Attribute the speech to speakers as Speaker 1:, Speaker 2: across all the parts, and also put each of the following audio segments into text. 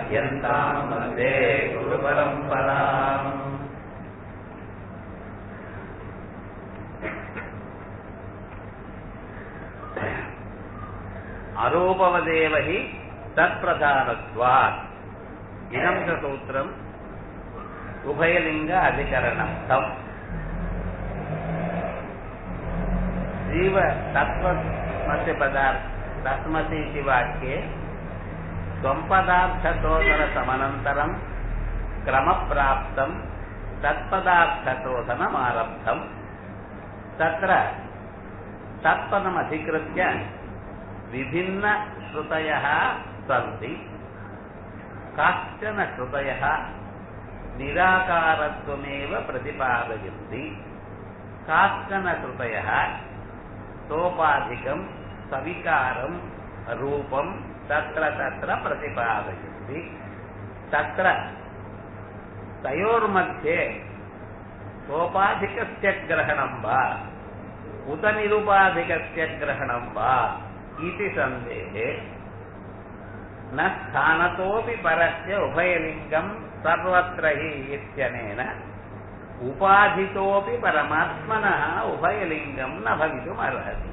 Speaker 1: पर्यन्ताम् वन्दे गुरुपरम्पराम् अरूपवदेव हि तत्प्रधानत्वात् इदं च सूत्रम् उभयलिङ्ग अधिकरणस्थम् जीव तत्त्वस्य पदार्थ तस्मसि इति वाक्ये त्वम्पदार्थशोधनसमनन्तरम् क्रमप्राप्तम् तत्पदार्थशोधनमारब्धम् तत्र तत्पदमधिकृत्य विभिन्नश्रुतयः सन्ति काश्चन श्रुतयः निराकारत्वमेव प्रतिपादयन्ति काश्चन श्रुतयः सोपाधिकं सविकारं रूपं तत्र तत्र प्रतिपादयन्ति तत्र तयोर्मध्ये सोपाधिकस्य ग्रहणं वा उत निरुपाधिकस्य ग्रहणं वा इति सन्देहे न स्थानतोऽपि परस्य उभयलिङ्गं सर्वत्र हि इत्यनेन उपाधितोऽपि परमात्मनः उभयलिङ्गं न भवितुमर्हति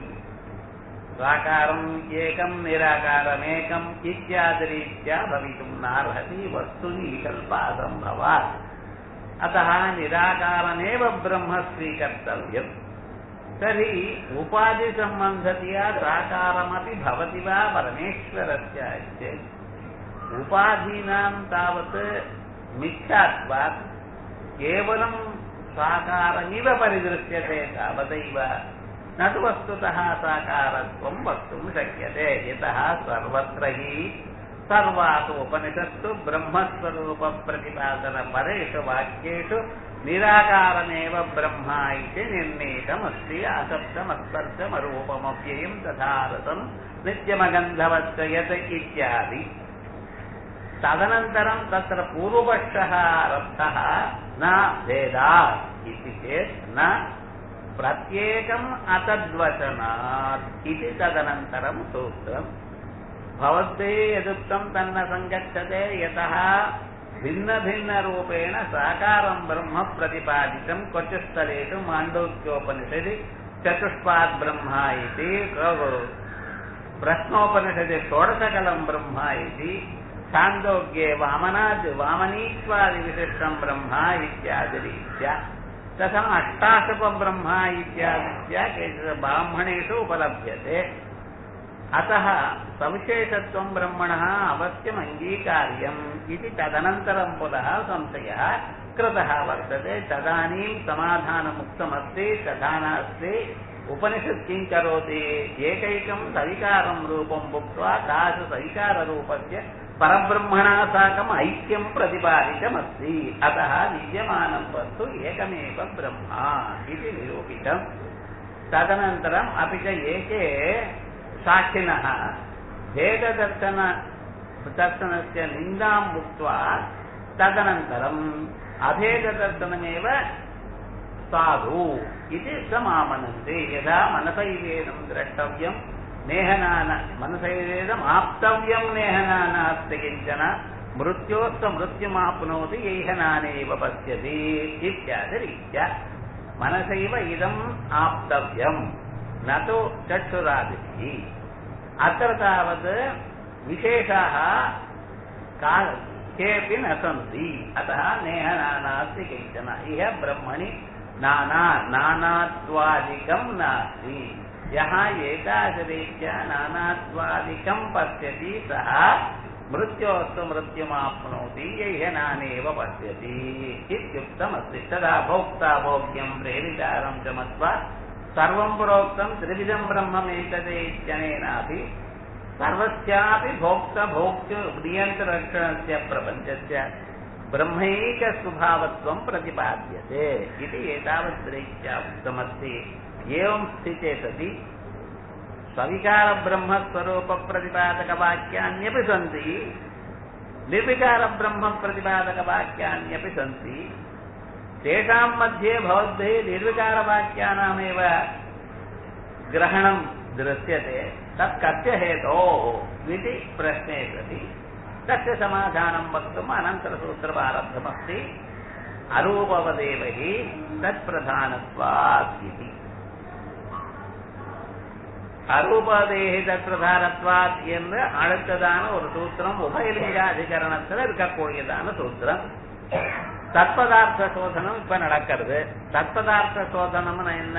Speaker 1: साकारम् एकम् निराकारमेकम् इत्यादिरीत्या भवितुं नार्हति वस्तुनि विकल्पासम्भवात् अतः निराकारमेव ब्रह्म स्वीकर्तव्यम् तर्हि उपाधिसम्बन्धतया साकारमपि भवति वा परमेश्वरस्य चेत् उपाधीनां तावत् मिथ्यात्वात् केवलं साकारमिव परिदृश्यते तावदैव न तु वस्तुतः साकारत्वं वक्तुं शक्यते यतः सर्वत्र हि सर्वासु उपनिषत्सु ब्रह्मस्वरूपप्रतिपादनपरेषु वाक्येषु निराकारमेव ब्रह्म इति निर्णीतमस्ति असप्तमस्पर्शमरूपमव्ययम् तथा रसम् नित्यमगन्धवच्च यत् इत्यादि तदनन्तरं तत्र पूर्वपक्षः आरब्धः न भेदात् इति चेत् न प्रत्येकम् अतद्वचनात् इति तदनन्तरं सूत्रम् भवद्भिः यदुक्तं तन्न सङ्गच्छते यतः भिन्नभिन्नरूपेण साकारं ब्रह्म प्रतिपादितं क्वचित् स्थलेषु माण्डूक्योपनिषदि चतुष्पात् ब्रह्म इति प्रश्नोपनिषदि षोडशकलं ब्रह्म इति छान्दोग्ये वामनाद् वामनीत्वादिविशिष्टं ब्रह्म इत्यादिरीत्या तथा अष्टाशपब्रह्म इत्यादित्या केचित् ब्राह्मणेषु उपलभ्यते अतः सविशेषत्वं ब्रह्मणः अवश्यम् अङ्गीकार्यम् इति तदनन्तरं पुनः संशयः कृतः वर्तते तदानीं समाधानमुक्तमस्ति तथा नास्ति उपनिषत् किं करोति एकैकं सविकारं रूपं भुक्त्वा तादृशसविकाररूपस्य परब्रह्मणा साकम् ऐक्यं प्रतिपादितमस्ति अतः विद्यमानं वस्तु एकमेव ब्रह्म इति निरूपितम् तदनन्तरम् अपि च एके साक्षिणः भेददर्शन दर्शनस्य निन्दां उक्त्वा तदनन्तरम् अभेददर्शनमेव साधु इति समामनन्ति यदा मनसैवेदं द्रष्टव्यं नेहनान मनसैवेदम् आप्तव्यं नेहनान अस्ति किञ्चन मृत्योस्तमृत्युमाप्नोति एहनानेव पश्यति इत्यादिरीत्या मनसैव इदम् आप्तव्यम् न तु चक्षुरादिभिः अत्र तावत् विशेषाः का केऽपि न सन्ति अतः नेह नानास्ति किञ्चन इह ब्रह्मणि नाना नानात्वादिकं नास्ति यः एतादृरीत्या नानात्वादिकं पश्यति सः मृत्योस्तु मृत्युमाप्नोति यैह नानेव पश्यति इत्युक्तमस्ति तदा भोक्ता भोग्यं प्रेरितारं च मत्वा सर्वं प्रोक्तं त्रिविधं ब्रह्ममेतदे इत्यनेनापि सर्वस्यापि भोक्तभोक्तृ नियन्त्ररक्षणस्य प्रपञ्चस्य ब्रह्मैकस्वभावत्वं प्रतिपाद्यते इति एतावद्रीत्या उक्तमस्ति एवं स्थिते सति सविकारब्रह्मस्वरूपप्रतिपादकवाक्यान्यपि सन्ति निर्विकारब्रह्मप्रतिपादकवाक्यान्यपि सन्ति तेषां मध्ये भवद्भिः निर्विकारवाक्यानामेव ग्रहणं दृश्यते तत् कस्य हेतोः इति प्रश्ने सति तस्य समाधानं वक्तुम् अनन्तरसूत्रमारब्धमस्ति अरूपवदेव हि तत्प्रधानत्वात् इति அரூபதேகி தத்பிரதானத்வாத் என்று அடுத்ததான ஒரு சூத்திரம் உபயலிங்க அதிகரணத்துல இருக்கக்கூடியதான சூத்திரம் தத்பதார்த்த சோதனம் இப்ப நடக்கிறது தத்பதார்த்த சோதனம்னு என்ன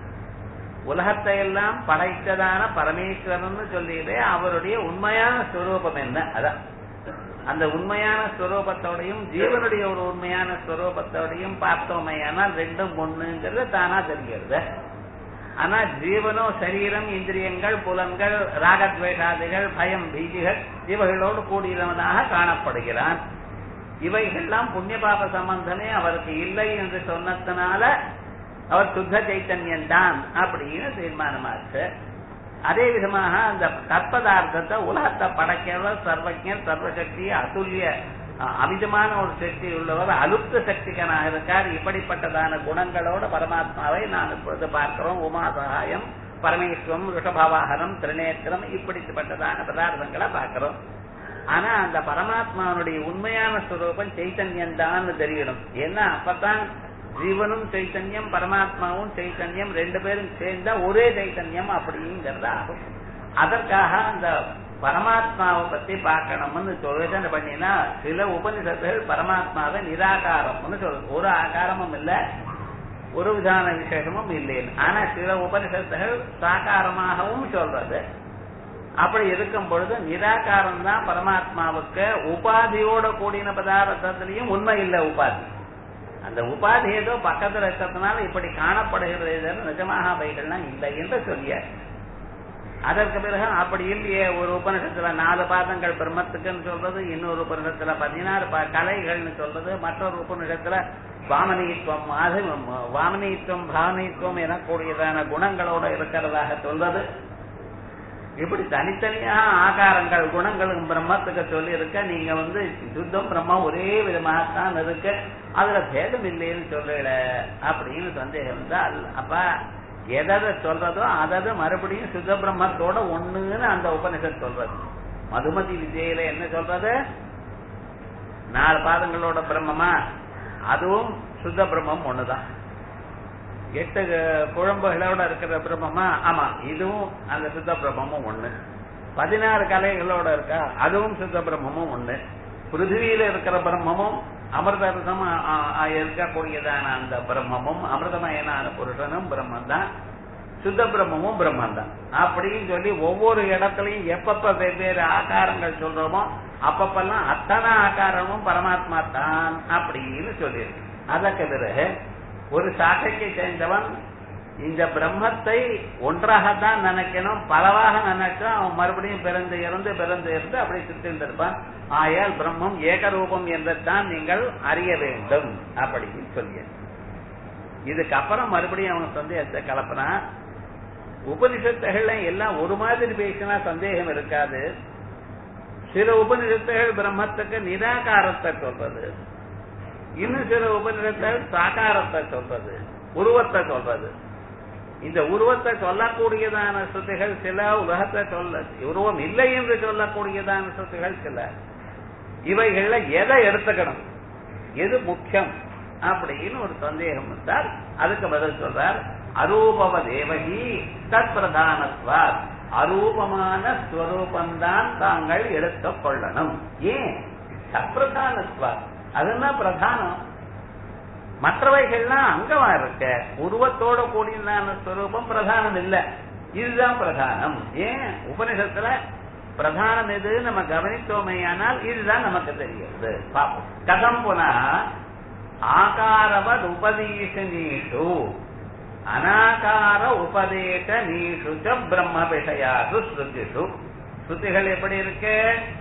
Speaker 1: உலகத்தை எல்லாம் படைத்ததான பரமேஸ்வரன் சொல்லியதே அவருடைய உண்மையான ஸ்வரூபம் என்ன அதான் அந்த உண்மையான ஸ்வரூபத்தோடையும் ஜீவனுடைய ஒரு உண்மையான ஸ்வரூபத்தோடையும் பார்த்தோமையானால் ரெண்டும் ஒண்ணுங்கிறது தானா தெரிகிறது ஆனா ஜீவனோ சரீரம் இந்திரியங்கள் புலன்கள் ராகத்வேஷாதிகள் பயம் பீதிகள் இவைகளோடு கூடியவனாக காணப்படுகிறான் இவைகள்லாம் புண்ணிய பாப சம்பந்தமே அவருக்கு இல்லை என்று சொன்னதுனால அவர் சுத்த சைத்தன்யம் தான் அப்படின்னு தீர்மானமாச்சு அதே விதமாக அந்த கற்பதார்த்தத்தை உலகத்தை படைக்கிறவர் சர்வஜர் சர்வசக்தி அதுல்ய அமிதமான ஒரு சக்தி உள்ளவர் அலுப்த சக்திகனாக இருக்கார் இப்படிப்பட்டதான குணங்களோட பரமாத்மாவை நாம் இப்பொழுது பார்க்கிறோம் உமா சகாயம் பரமேஸ்வரம் ரிஷபவாகனம் திருநேத்திரம் இப்படிப்பட்டதான பதார்த்தங்களை பார்க்கிறோம் ஆனா அந்த பரமாத்மாவுடைய உண்மையான ஸ்வரூபம் சைத்தன்யம் தான் தெரியணும் ஏன்னா அப்பதான் ஜீவனும் சைத்தன்யம் பரமாத்மாவும் சைத்தன்யம் ரெண்டு பேரும் சேர்ந்தா ஒரே சைத்தன்யம் அப்படிங்கிறது ஆகும் அதற்காக அந்த பரமாத்மாவை பத்தி பார்க்கணும்னு யோசனை பண்ணினா சில உபனிஷத்துகள் பரமாத்மாவை நிராகாரம்னு சொல்றது ஒரு ஆகாரமும் இல்ல ஒரு விதான விசேஷமும் இல்லைன்னு ஆனா சில உபனிஷத்துகள் சாகாரமாகவும் சொல்றது அப்படி இருக்கும் பொழுது நிராகாரம் தான் பரமாத்மாவுக்கு உபாதியோட கூடின பதார்த்தத்திலையும் உண்மை இல்லை உபாதி அந்த உபாதி ஏதோ பக்கத்துல இருக்கிறதுனால இப்படி காணப்படுகிறது நிஜமாக அவைகள்லாம் இல்லை என்று சொல்லிய அதற்கு பிறகு அப்படி இல்லையே ஒரு உபநிஷத்துல நாலு பாதங்கள் பிரம்மத்துக்குன்னு சொல்றது இன்னொரு உபநிஷத்துல பதினாறு கலைகள்னு சொல்றது மற்றொரு உபநிஷத்துல வாமனித்துவம் அது வாமனித்துவம் பாவனித்துவம் எனக்கூடியதான குணங்களோட இருக்கிறதாக சொல்றது இப்படி தனித்தனியாக ஆகாரங்கள் குணங்களும் பிரம்மத்துக்கு சொல்லி இருக்க நீங்க வந்து சுத்தம் பிரம்மம் ஒரே விதமாகத்தான் இருக்கு அதுல பேதம் இல்லைன்னு சொல்லல அப்படின்னு சந்தேகம் இருந்தால் அப்ப எதை சொல்றதோ அதது மறுபடியும் சுத்த பிரம்மத்தோட ஒண்ணுன்னு அந்த உபனிஷத் சொல்றது மதுமதி விஜயில என்ன சொல்றது நாலு பாதங்களோட பிரம்மமா அதுவும் சுத்த பிரம்மம் ஒண்ணுதான் எட்டு குழம்புகளோட இருக்கிற பிரம்மமா ஆமா இதுவும் அந்த சுத்த பிரம்மமும் ஒண்ணு பதினாறு கலைகளோட இருக்கா அதுவும் சுத்த பிரம்மமும் ஒண்ணு பிருத்திவியில இருக்கிற பிரம்மமும் அமிர்தம் இருக்கக்கூடியதான அந்த பிரம்மமும் அமிர்தமயனான புருஷனும் பிரம்மன் தான் சுத்த பிரம்மமும் பிரம்மன் தான் அப்படின்னு சொல்லி ஒவ்வொரு இடத்துலயும் எப்பப்ப வெவ்வேறு ஆகாரங்கள் சொல்றோமோ அப்பப்பெல்லாம் அத்தனை ஆகாரமும் பரமாத்மா தான் அப்படின்னு சொல்லியிருக்கு அதற்கு பிறகு ஒரு சாட்டைக்கு சேர்ந்தவன் இந்த பிரம்மத்தை ஒன்றாகத்தான் நினைக்கணும் பலவாக நினைச்சா அவன் மறுபடியும் பிறந்து இறந்து பிறந்து இருந்து அப்படி சுற்றிருந்திருப்பான் ஆயால் பிரம்மம் ஏகரூபம் என்றுதான் நீங்கள் அறிய வேண்டும் அப்படின்னு சொல்லிய இதுக்கப்புறம் மறுபடியும் அவன் சந்தேகத்தை கலப்புறான் உபனிஷத்துகள் எல்லாம் ஒரு மாதிரி பேசினா சந்தேகம் இருக்காது சில உபனிஷத்துகள் பிரம்மத்துக்கு நிராகாரத்தை சொல்றது இன்னும் சில உபநிடத்தில் சாகாரத்தை சொல்றது உருவத்தை சொல்றது இந்த உருவத்தை சொல்லக்கூடியதான ஸ்ருதிகள் சில உலகத்தை சொல்ல உருவம் இல்லை என்று சொல்லக்கூடியதான ஸ்ருதிகள் சில இவைகள்ல எதை எடுத்துக்கணும் எது முக்கியம் அப்படின்னு ஒரு சந்தேகம் வந்தால் அதுக்கு பதில் சொல்றார் அரூபவ தேவகி தத் பிரதானத்வார் அரூபமான ஸ்வரூபந்தான் தாங்கள் எடுத்துக் கொள்ளணும் ஏன் தற்பிரதானத்வார் அதுதான் பிரதானம் மற்றவைகள்லாம் அங்கமா இருக்க உருவத்தோட கூடியதான ஸ்வரூபம் பிரதானம் இல்ல இதுதான் பிரதானம் ஏன் உபனிஷத்துல பிரதானம் எது நம்ம கவனித்தோமையானால் இதுதான் நமக்கு தெரிகிறது பாப்போம் கதம் புனா ஆகாரவத் உபதேசனீஷு அனாகார உபதேச நீஷு பிரம்ம விஷயாசு ஸ்ருதிஷு ஸ்ருதிகள் எப்படி இருக்கு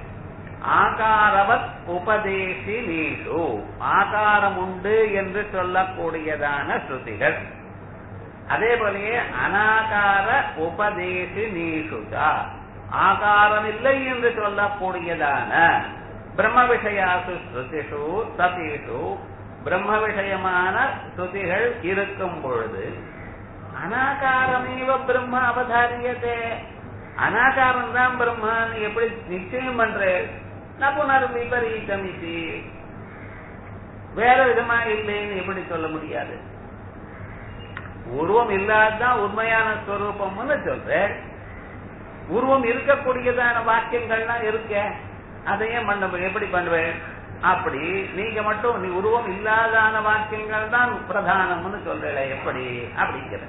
Speaker 1: ஆகாரவத் உபதேசி நீஷு ஆகாரம் உண்டு என்று சொல்லக்கூடியதான ஸ்ருதிகள் அதே போலயே அனாகார உபதேசி நீஷுதா ஆகாரம் இல்லை என்று சொல்லக்கூடியதான பிரம்ம விஷயாசு ஸ்ருதிஷு சதீஷு பிரம்ம விஷயமான ஸ்ருதிகள் இருக்கும் பொழுது அனாகாரமேவ பிரம்ம அவதாரியதே அனாகாரம் தான் பிரம்மான்னு எப்படி நிச்சயம் பண்ற ந புனர் விபரீதம் இது வேற விதமா இல்லைன்னு எப்படி சொல்ல முடியாது உருவம் இல்லாததான் உண்மையான ஸ்வரூபம்னு சொல்றேன் உருவம் இருக்கக்கூடியதான வாக்கியங்கள்லாம் இருக்க அதையும் பண்ண எப்படி பண்ணுவேன் அப்படி நீங்க மட்டும் நீ உருவம் இல்லாதான வாக்கியங்கள் தான் பிரதானம்னு சொல்றல எப்படி அப்படிங்கிற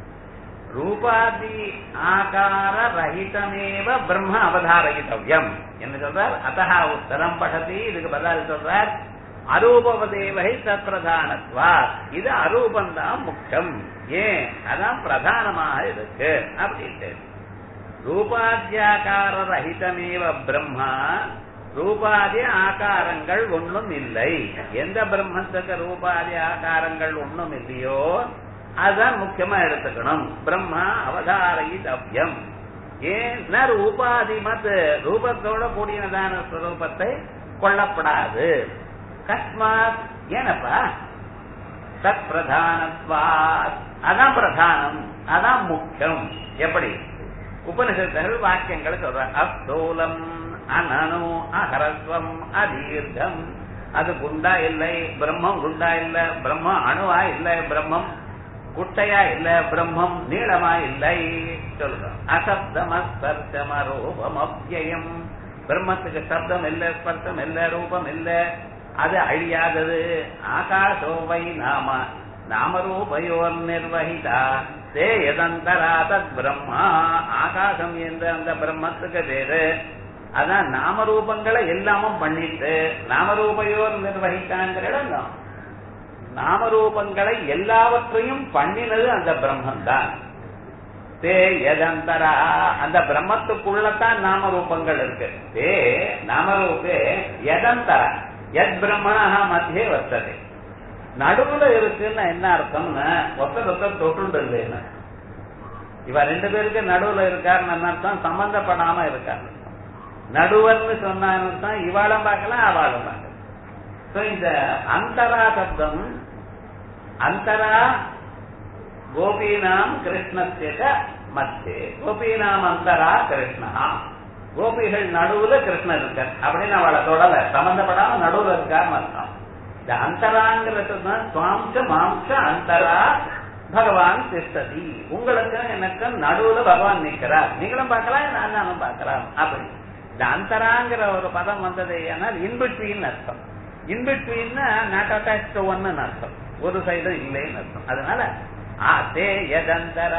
Speaker 1: ரூபாதி ஆகார ரஹிதமேவ பிரம்ம அவதாரகிதவ்யம் என்ன சொல்றார் அத்தஹா உத்தரம் படதி இதுக்கு பதில் சொல்றார் அரூபவதேவை தற்பிரதானத்வா இது அரூபந்தான் முக்கியம் ஏன் அதான் பிரதானமாக இருக்கு அப்படின்ட்டு ரூபாத்தியாகார ரஹிதமேவ பிரம்மா ரூபாதி ஆகாரங்கள் ஒன்றும் இல்லை எந்த பிரம்மத்துக்கு ரூபாதி ஆகாரங்கள் ஒன்றும் இல்லையோ அதுதான் முக்கியமா எடுத்துக்கணும் பிரம்மா அவதாரயிதவ்யம் ஏன் ரூபாதி மத் ரூபத்தோட கூடியதான ஸ்வரூபத்தை கொள்ளப்படாது கஸ்மாத் ஏனப்பா தத் பிரதானத்வாத் அதான் பிரதானம் அதான் முக்கியம் எப்படி உபனிஷத்துகள் வாக்கியங்கள் சொல்ற அஸ்தூலம் அனனு அகரஸ்வம் அதீர்க்கம் அது குண்டா இல்லை பிரம்மம் குண்டா இல்ல பிரம்மம் அணுவா இல்ல பிரம்மம் குட்டையா இல்ல பிரம்மம் நீளமா இல்லை சொல்றோம் அசப்தம் அஸ்பர்ஷம ரூபம் அவ்யயம் பிரம்மத்துக்கு சப்தம் இல்ல ஸ்பர்ஷம் இல்ல ரூபம் இல்ல அது அழியாதது ஆகாசோவை நாம நாமரூபயோர் நிர்வகிதா தே எதந்தரா தத் பிரம்மா ஆகாசம் என்ற அந்த பிரம்மத்துக்கு பேரு அதான் நாமரூபங்களை எல்லாமும் பண்ணிட்டு நாமரூபயோர் நிர்வகித்தாங்கிற இடம் தான் நாமரூபங்களை எல்லாவற்றையும் பண்ணினது அந்த பிரம்மன் தான் தே எதந்தரா அந்த பிரம்மத்துக்குள்ளதான் நாமரூபங்கள் இருக்கு தே நாமரூபே எதந்தரா எத் பிரம்மணா மத்தியே வர்த்தது நடுவுல இருக்குன்னு என்ன அர்த்தம்னா ஒத்த ஒத்த தொட்டுண்டு இல்லைன்னு இவ ரெண்டு பேருக்கு நடுவுல இருக்காருன்னு அர்த்தம் சம்பந்தப்படாம இருக்காரு நடுவர்னு சொன்னான்னு தான் இவாளும் பார்க்கலாம் அவளும் பார்க்கலாம் இந்த அந்தரா சப்தம் அந்தரா கோபீனாம் கிருஷ்ணஸ்ய மத்தியே கோபீனாம் அந்தரா கிருஷ்ணா கோபிகள் நடுவுல கிருஷ்ணன் இருக்கார் அப்படின்னு அவளை தொடல சம்பந்தப்படாம நடுவுல இருக்காருன்னு அர்த்தம் இந்த அந்தராங்கிறது தான் சுவாம்ச மாம்ச அந்தரா பகவான் திஷ்டதி உங்களுக்கு எனக்கு நடுவுல பகவான் நிற்கிறார் நீங்களும் பார்க்கலாம் நானும் பார்க்கலாம் அப்படி இந்த அந்தராங்கிற ஒரு பதம் வந்தது ஏன்னால் இன்பிட்வீன் அர்த்தம் இன்பிட்வீன் நாட் அட்டாச் ஒன்னு அர்த்தம் ஒரு சைடும் இல்லைன்னு அர்த்தம் அதனால ஆ தே எதந்தர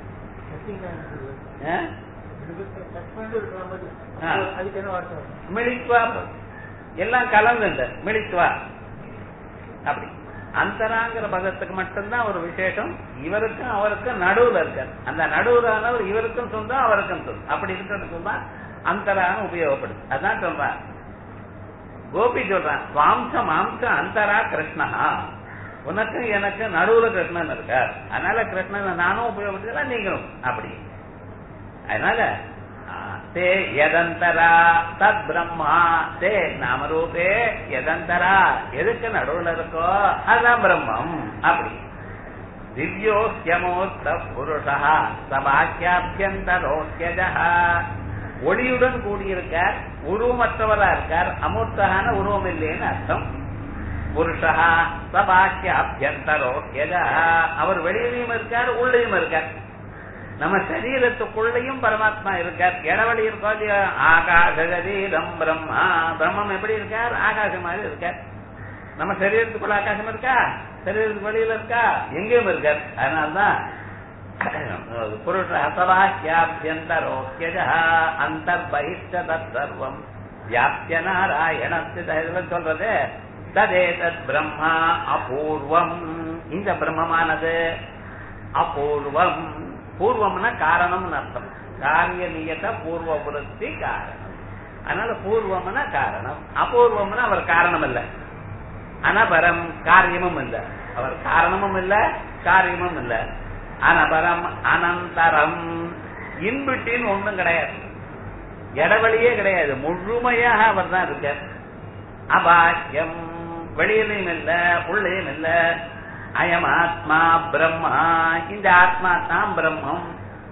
Speaker 1: மிளித்வா எல்லாம் கலந்து மிளித்வா அப்படி அந்தராங்கிற பதத்துக்கு மட்டும்தான் ஒரு விசேஷம் இவருக்கும் அவருக்கும் நடுவுல இருக்காரு அந்த நடுவுலானவர் இவருக்கும் சொந்தம் அவருக்கும் சொந்தம் அப்படி இருக்கிறதுக்கு தான் அந்தரான்னு உபயோகப்படுது அதான் சொல்றான் கோபி சொல்றான் சுவாம்ச மாம்ச அந்தரா கிருஷ்ணா உனக்கு எனக்கு நடுவுல கிருஷ்ணன் இருக்கார் அதனால கிருஷ்ணன் நானும் உபயோகப்படுத்தலாம் நீங்களும் அப்படி அதனால தே எதந்தரா தத் பிரம்மா தே நாமரூபே எதந்தரா எதுக்கு நடுவுல இருக்கோ அதான் பிரம்மம் அப்படி திவ்யோக்கியமோத்த புருஷா சபாக்கியாபியந்தரோக்கியஜா ஒளியுடன் கூடியிருக்கார் உருவமற்றவரா இருக்கார் அமூர்த்தகான உருவம் இல்லைன்னு அர்த்தம் புருஷா சபாக்கிய அபியந்தரோக்கியஜா அவர் வெளியிலையும் இருக்கார் உள்ளேயும் இருக்கார் நம்ம சரீரத்துக்குள்ளேயும் பரமாத்மா இருக்கார் இடவழி இருக்கோ இல்லையோ ஆகாசகதீரம் பிரம்மா பிரம்மம் எப்படி இருக்கார் ஆகாசம் மாதிரி இருக்கார் நம்ம சரீரத்துக்குள்ள ஆகாசம் இருக்கா சரீரத்துக்கு வெளியில இருக்கா எங்கேயும் இருக்கார் அதனால்தான் புருஷ சபாக்கியாபியந்தரோக்கியஜ அந்த பகிஷ்ட தர்வம் வியாபிய நாராயணத்து சொல்றது ததே தத் பிரம்மா அபூர்வம் இந்த பிரம்மமானது அபூர்வம் பூர்வம்னா காரணம்னு அர்த்தம் காரிய நியத பூர்வ புரத்தி காரணம் அதனால பூர்வம்னா காரணம் அபூர்வம்னா அவர் காரணம் இல்ல அனபரம் காரியமும் இல்ல அவர் காரணமும் இல்ல காரியமும் இல்ல அனபரம் அனந்தரம் இன்பிட்டின்னு ஒண்ணும் கிடையாது இடவெளியே கிடையாது முழுமையாக அவர் தான் இருக்கார் அபாக்கியம் வெளியிலையும் இல்ல உள்ளேயும் இல்ல அயம் ஆத்மா பிரம்மா இந்த ஆத்மா தான் பிரம்மம்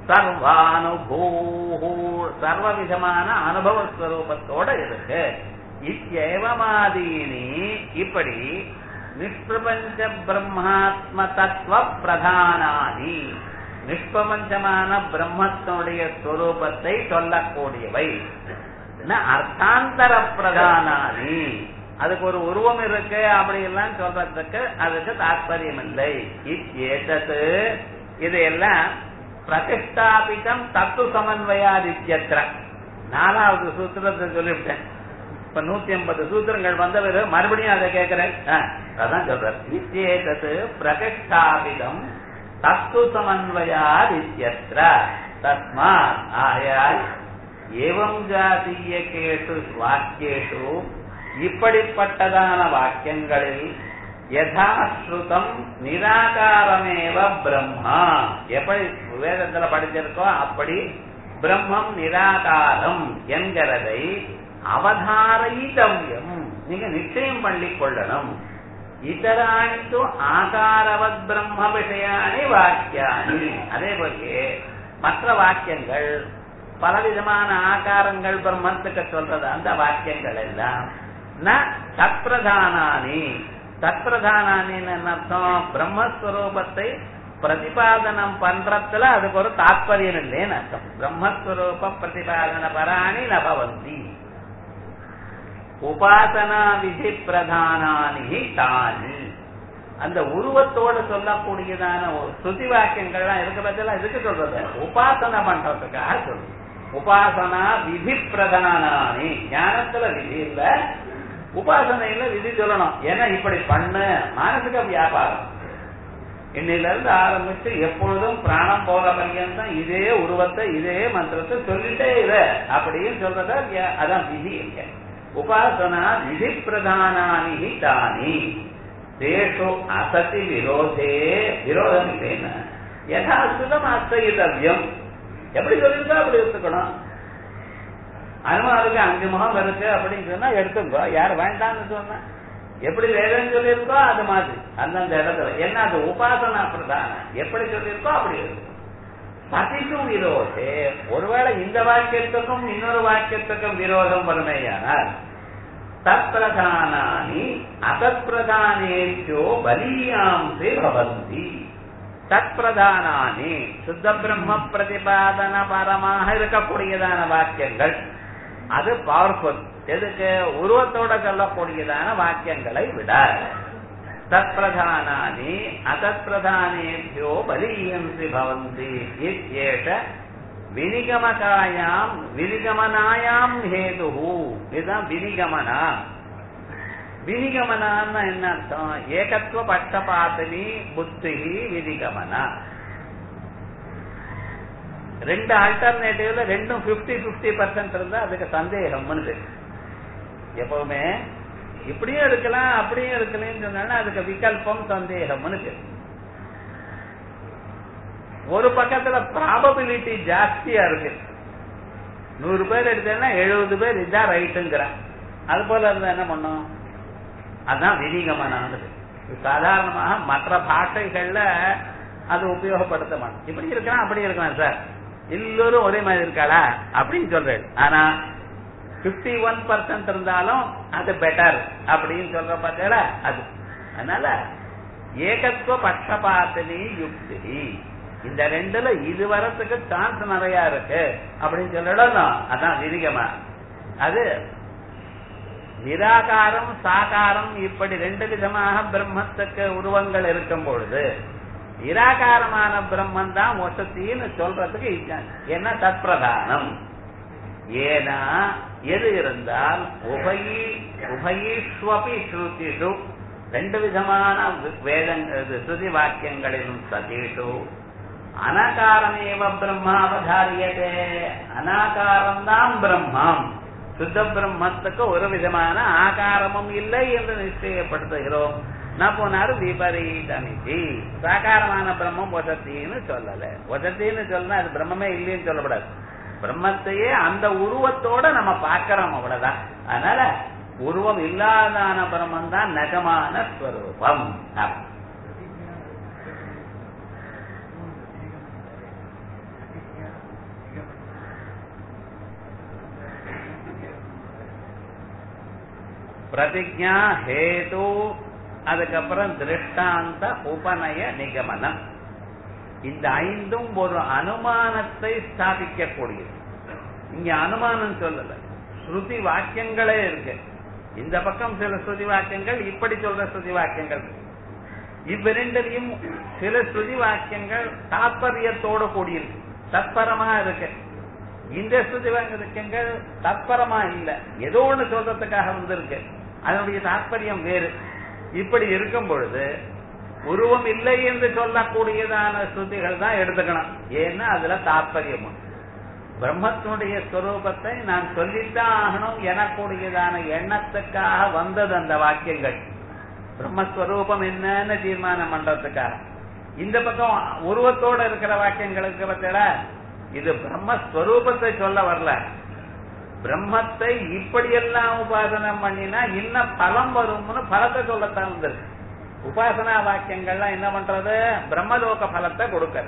Speaker 1: சர்வானுபூ சர்வ விதமான அனுபவ ஸ்வரூபத்தோட இருக்கு இத்தியேவமாதீனி இப்படி நிஷ்பிரபஞ்ச பிரம்மாத்ம தத்துவ பிரதானானி நிஷ்பிரபஞ்சமான பிரம்மத்தினுடைய ஸ்வரூபத்தை சொல்லக்கூடியவை அர்த்தாந்தர பிரதானானி அதுக்கு ஒரு உருவம் இருக்கு அப்படி எல்லாம் சொல்றதுக்கு அதுக்கு தாற்பயம் இல்லை ஏதது இதையெல்லாம் பிரதிஷ்டாபிதம் தத்து சமன்வயாதித்யத்திர நாலாவது சூத்திரத்தை சொல்லிவிட்டேன் இப்ப நூத்தி ஐம்பது சூத்திரங்கள் வந்தவர் மறுபடியும் அதை கேட்கிறேன் அதான் சொல்றார் நிச்சேதது பிரதிஷ்டாபிதம் தத்து சமன்வயாதித்யத்திர தஸ்மாத் ஆயால் ஏவம் ஜாதீய கேஷு வாக்கியேஷு இப்படிப்பட்டதான வாக்கியங்களில் யதாஸ்ருதம் நிராகாரமேவ பிரம்மா எப்படி வேதத்துல படிச்சிருக்கோ அப்படி பிரம்மம் நிராகாரம் என்கிறதை அவதாரயிதவ்யம் நீங்க நிச்சயம் பண்ணிக் கொள்ளணும் இதராணித்து ஆகாரவத் பிரம்ம விஷயானி வாக்கியானி அதே போலயே மற்ற வாக்கியங்கள் பலவிதமான ஆகாரங்கள் பிரம்மத்துக்கு சொல்றது அந்த வாக்கியங்கள் எல்லாம் ந தற்பிரதானானி தற்பிரதானின்னு என்ன அர்த்தம் பிரம்மஸ்வரூபத்தை பிரதிபாதனம் பண்றதுல அதுக்கு ஒரு தாத்பரியம் இல்லைன்னு அர்த்தம் பிரம்மஸ்வரூப பிரதிபாதன பராணி நபவந்தி உபாசனா விதி பிரதானானி தானி அந்த உருவத்தோடு சொல்லக்கூடியதான ஸ்ருதி வாக்கியங்கள்லாம் இருக்க பட்சம் இதுக்கு சொல்றது உபாசனை பண்றதுக்காக சொல்றது உபாசனா விதி பிரதானானி ஞானத்துல விதி இல்ல உபாசனையில விதி சொல்லணும் ஏன்னா இப்படி பண்ணு மானசிக வியாபாரம் இன்னையில இருந்து ஆரம்பிச்சு எப்பொழுதும் பிராணம் போற பரியந்தம் இதே உருவத்தை இதே மந்திரத்தை சொல்லிட்டே இரு அப்படின்னு சொல்றத அதான் விதி இல்ல உபாசனா விதி பிரதானானி தானி தேஷு அசதி விரோதே விரோதம் இல்லைன்னா யதாசுதம் அஸ்தயிதவியம் எப்படி சொல்லியிருக்கோ அப்படி எடுத்துக்கணும் அனுமாருக்கு அஞ்சு முகம் இருக்கு அப்படின்னு சொன்னா எடுத்துக்கோ யார் வேண்டாம்னு சொன்னா எப்படி வேதம் சொல்லியிருக்கோ அது மாதிரி அந்தந்த இடத்துல என்ன அது உபாசனா பிரதானம் எப்படி சொல்லியிருக்கோ அப்படி இருக்கும் சதிக்கும் விரோதே ஒருவேளை இந்த வாக்கியத்துக்கும் இன்னொரு வாக்கியத்துக்கும் விரோதம் வருமையானால் தற்பிரதானி அசத்பிரதானேச்சோ பலீயாம்சே பவந்தி தற்பிரதானி சுத்த பிரம்ம பிரதிபாதன பரமாக இருக்கக்கூடியதான வாக்கியங்கள் அது பவர்ஃபுல் எதுக்கு உருவத்தோட சொல்லக்கூடியதான வாக்கியங்களை விட தற்பிரதானி அசத்பிரதானேபியோ பலீயந்தி பவந்தி இத்யேஷ வினிகமகாயாம் வினிகமனாயாம் ஹேது இதுதான் வினிகமனா வினிகமனான்னு என்ன அர்த்தம் ஏகத்துவ பட்சபாத்தினி புத்தி வினிகமனா ரெண்டு ஆல்டர்னேட்டிவ்ல ரெண்டும் பிப்டி பிப்டி பர்சன்ட் இருந்தா அதுக்கு சந்தேகம்னு எப்பவுமே இப்படியும் இருக்கலாம் அப்படியும் இருக்கலன்னு சொன்னா அதுக்கு விகல்பம் சந்தேகம்னு பேரு ஒரு பக்கத்துல ப்ராபபிலிட்டி ஜாஸ்தியா இருக்கு நூறு பேர் எடுத்தேன்னா எழுபது பேர் இதான் ரைட்டுங்கிறான் அது போல இருந்தா என்ன பண்ணும் அதான் விதிகமனானது சாதாரணமாக மற்ற பாஷைகள்ல அது உபயோகப்படுத்த மாட்டோம் இப்படி இருக்கலாம் அப்படி இருக்கலாம் சார் எல்லோரும் ஒரே மாதிரி இருக்காளா அப்படின்னு சொல்றேன் ஆனா பிப்டி ஒன் பர்சன்ட் இருந்தாலும் அது பெட்டர் அப்படின்னு சொல்ற பார்த்தா அது அதனால ஏகத்துவ பட்சபாத்தினி யுக்தி இந்த ரெண்டுல இது வரத்துக்கு சான்ஸ் நிறைய இருக்கு அப்படின்னு சொல்லணும் அதான் விதிகமா அது நிராகாரம் சாகாரம் இப்படி ரெண்டு விதமாக பிரம்மத்துக்கு உருவங்கள் இருக்கும் பொழுது நிராகாரமான பிரம்மன் தான் வசத்தின்னு சொல்றதுக்கு என்ன தற்பிரதானம் ஏனா எது இருந்தால் உபயி உபயீஸ்வபி ஸ்ருதிஷு ரெண்டு விதமான வேதங்கள் ஸ்ருதி வாக்கியங்களிலும் சதீஷு அனாகாரமேவ பிரம்மாவதாரியதே அனாகாரம் தான் பிரம்மம் சுத்த பிரம்மத்துக்கு ஒரு விதமான ஆகாரமும் இல்லை என்று நிச்சயப்படுத்துகிறோம் நான் போனாரு விபரீதமிதி சாகாரமான பிரம்மம் வசத்தின்னு சொல்லல வசத்தின்னு சொன்னா அது பிரம்மமே இல்லைன்னு சொல்லக்கூடாது பிரம்மத்தையே அந்த உருவத்தோட நம்ம பார்க்கிறோம் அவ்வளவுதான் அதனால உருவம் இல்லாதான பிரம்மம் தான் நகமான ஸ்வரூபம் பிரதிஜா ஹேது அதுக்கப்புறம் திருஷ்டாந்த உபநய நிகமனம் இந்த ஐந்தும் ஒரு அனுமானத்தை ஸ்தாபிக்கக்கூடியது இங்க அனுமானம் சொல்லல ஸ்ருதி வாக்கியங்களே இருக்கு இந்த பக்கம் சில ஸ்ருதி வாக்கியங்கள் இப்படி சொல்ற ஸ்ருதி வாக்கியங்கள் இருக்கு. இவ்விரண்டிலையும் சில ஸ்ருதி வாக்கியங்கள் தாற்பயத்தோட கூடியிருக்கு தத்பரமா இருக்கு இந்த ஸ்ருதி வாக்கியங்கள் தத்பரமா இல்ல ஏதோ ஒண்ணு சொல்றதுக்காக வந்திருக்கு அதனுடைய தாற்பயம் வேறு இப்படி இருக்கும் பொழுது உருவம் இல்லை என்று சொல்லக்கூடியதான ஸ்ருதிகள் தான் எடுத்துக்கணும் ஏன்னா அதுல தாற்பயம் உண்டு. பிரம்மத்தினுடைய ஸ்வரூபத்தை நான் சொல்லித்தான் ஆகணும் எனக்கூடியதான எண்ணத்துக்காக வந்தது அந்த வாக்கியங்கள் பிரம்மஸ்வரூபம் என்னன்னு தீர்மானம் பண்றதுக்காக இந்த பக்கம் உருவத்தோட இருக்கிற வாக்கியங்களுக்கு பத்தில இது பிரம்மஸ்வரூபத்தை சொல்ல வரல பிரம்மத்தை இப்படியெல்லாம் உபாசனம் பண்ணினா இன்னும் பலம் வரும்னு பலத்தை சொல்லத்தான் வந்திருக்கு உபாசனா வாக்கியங்கள்லாம் என்ன பண்றது பிரம்மலோக பலத்தை கொடுக்கறது